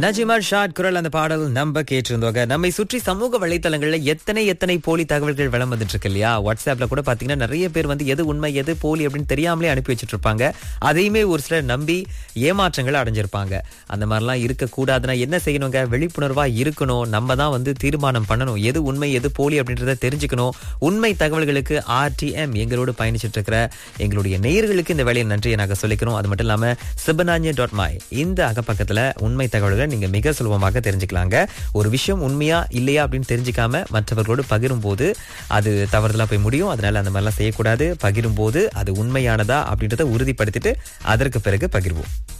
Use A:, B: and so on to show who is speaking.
A: நஜிமர் shot குரல் அந்த பாடல் நம்ம கேட்டிருந்தோங்க நம்மை சுற்றி சமூக வலைத்தளங்கள்ல எத்தனை எத்தனை போலி தகவல்கள் வளம் வந்துட்டு இருக்கு இல்லையா வாட்ஸ்அப்ல கூட பாத்தீங்கன்னா நிறைய பேர் வந்து எது உண்மை எது போலி அப்படின்னு தெரியாமலே அனுப்பி வச்சுட்டு இருப்பாங்க அதையுமே ஒரு சிலர் நம்பி ஏமாற்றங்கள் அடைஞ்சிருப்பாங்க அந்த மாதிரிலாம் இருக்கக்கூடாதுன்னா என்ன செய்யணுங்க விழிப்புணர்வா இருக்கணும் நம்ம தான் வந்து தீர்மானம் பண்ணணும் எது உண்மை எது போலி அப்படின்றத தெரிஞ்சுக்கணும் உண்மை தகவல்களுக்கு ஆர்டிஎம் எங்களோடு பயணிச்சிட்டு இருக்கிற எங்களுடைய நேயர்களுக்கு இந்த வேலையை நன்றியை நாங்கள் சொல்லிக்கிறோம் அது மட்டும் இல்லாம சிபனாஞ்சு டாட் மை இந்த அகப்பக்கத்துல உண்மை தகவல்களை நீங்க மிக சுலபமாக தெரிஞ்சுக்கலாங்க ஒரு விஷயம் உண்மையா இல்லையா அப்படின்னு தெரிஞ்சுக்காம மற்றவர்களோடு பகிரும் போது அது தவறுதலா போய் முடியும் அதனால அந்த மாதிரிலாம் செய்யக்கூடாது பகிரும் போது அது உண்மையானதா அப்படின்றத உறுதிப்படுத்திட்டு அதற்கு பிறகு பகிர்வோம்